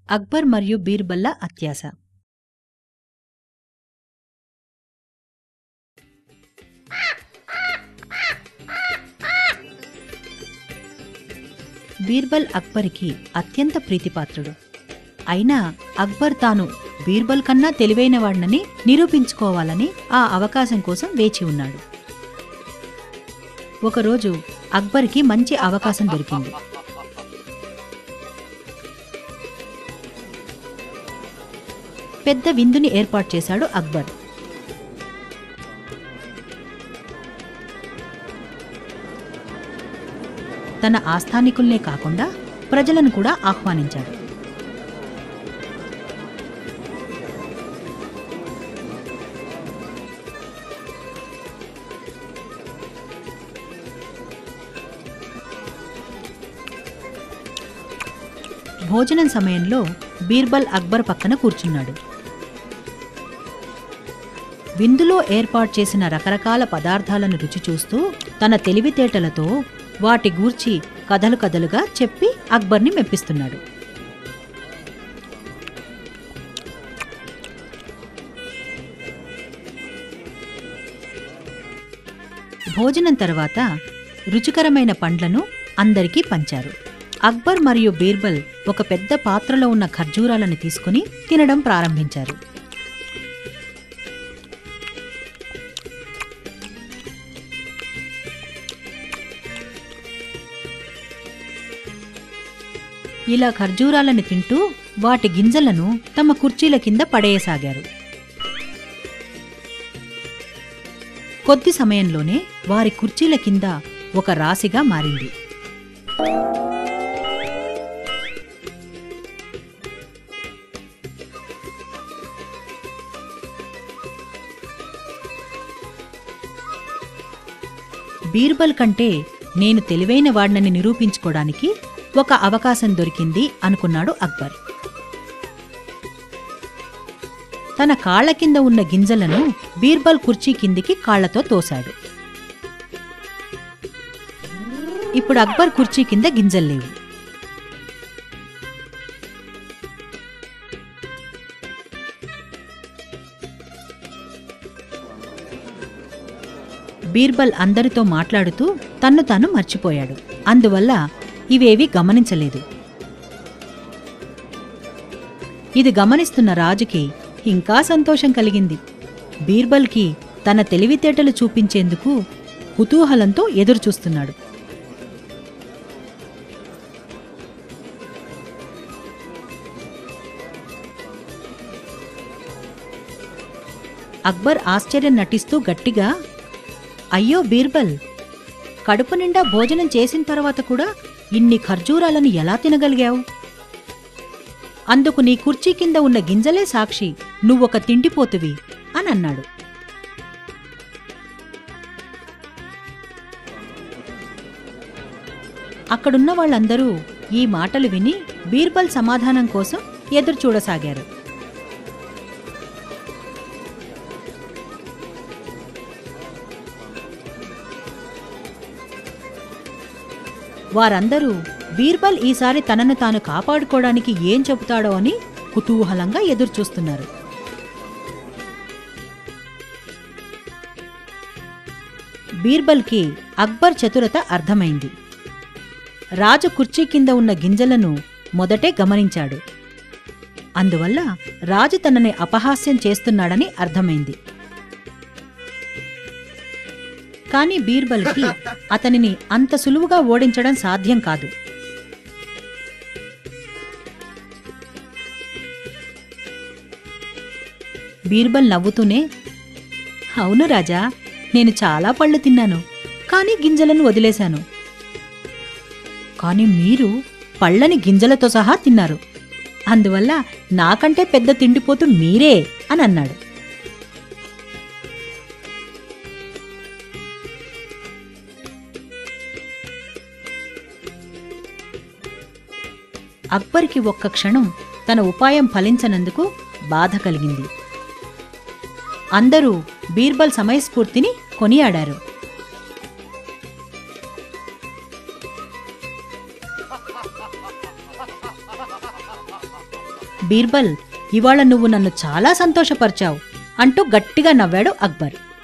అక్బర్ మరియు బీర్బల్ల అత్యాశ బీర్బల్ అక్బర్కి అత్యంత ప్రీతిపాత్రుడు అయినా అక్బర్ తాను బీర్బల్ కన్నా తెలివైనవాడినని నిరూపించుకోవాలని ఆ అవకాశం కోసం వేచి ఉన్నాడు ఒకరోజు అక్బర్కి మంచి అవకాశం దొరికింది పెద్ద విందుని ఏర్పాటు చేశాడు అక్బర్ తన ఆస్థానికుల్నే కాకుండా ప్రజలను కూడా ఆహ్వానించాడు భోజనం సమయంలో బీర్బల్ అక్బర్ పక్కన కూర్చున్నాడు విందులో ఏర్పాటు చేసిన రకరకాల పదార్థాలను రుచి చూస్తూ తన తెలివితేటలతో వాటి గూర్చి కథలు కథలుగా చెప్పి అక్బర్ని మెప్పిస్తున్నాడు భోజనం తర్వాత రుచికరమైన పండ్లను అందరికీ పంచారు అక్బర్ మరియు బీర్బల్ ఒక పెద్ద పాత్రలో ఉన్న ఖర్జూరాలను తీసుకుని తినడం ప్రారంభించారు ఇలా ఖర్జూరాలను తింటూ వాటి గింజలను తమ కుర్చీల కింద పడేయసాగారు కొద్ది సమయంలోనే వారి కుర్చీల కింద ఒక రాశిగా మారింది బీర్బల్ కంటే నేను తెలివైన వాడినని నిరూపించుకోవడానికి ఒక అవకాశం దొరికింది అనుకున్నాడు అక్బర్ తన కాళ్ల కింద ఉన్న గింజలను బీర్బల్ కుర్చీ కిందికి కాళ్లతో తోశాడు ఇప్పుడు అక్బర్ కుర్చీ కింద గింజలు లేవు బీర్బల్ అందరితో మాట్లాడుతూ తన్ను తాను మర్చిపోయాడు అందువల్ల ఇవేవి గమనించలేదు ఇది గమనిస్తున్న రాజుకి ఇంకా సంతోషం కలిగింది బీర్బల్కి తన తెలివితేటలు చూపించేందుకు కుతూహలంతో ఎదురుచూస్తున్నాడు అక్బర్ ఆశ్చర్యం నటిస్తూ గట్టిగా అయ్యో బీర్బల్ కడుపు నిండా భోజనం చేసిన తర్వాత కూడా ఇన్ని ఖర్జూరాలను ఎలా తినగలిగావు అందుకు నీ కుర్చీ కింద ఉన్న గింజలే సాక్షి నువ్వొక తిండిపోతువి అని అన్నాడు అక్కడున్న వాళ్ళందరూ ఈ మాటలు విని బీర్బల్ సమాధానం కోసం ఎదురు చూడసాగారు వారందరూ బీర్బల్ ఈసారి తనను తాను కాపాడుకోవడానికి ఏం చెబుతాడో అని కుతూహలంగా ఎదురుచూస్తున్నారు బీర్బల్కి అక్బర్ చతురత అర్థమైంది రాజు కుర్చీ కింద ఉన్న గింజలను మొదటే గమనించాడు అందువల్ల రాజు తనని అపహాస్యం చేస్తున్నాడని అర్థమైంది కాని బీర్బల్కి అతనిని అంత సులువుగా ఓడించడం సాధ్యం కాదు బీర్బల్ నవ్వుతూనే అవును రాజా నేను చాలా పళ్ళు తిన్నాను కానీ గింజలను వదిలేశాను కాని మీరు పళ్ళని గింజలతో సహా తిన్నారు అందువల్ల నాకంటే పెద్ద తిండిపోతు మీరే అని అన్నాడు అక్బర్కి ఒక్క క్షణం తన ఉపాయం ఫలించనందుకు బాధ కలిగింది అందరూ బీర్బల్ సమయస్ఫూర్తిని కొనియాడారు బీర్బల్ ఇవాళ నువ్వు నన్ను చాలా సంతోషపరిచావు అంటూ గట్టిగా నవ్వాడు అక్బర్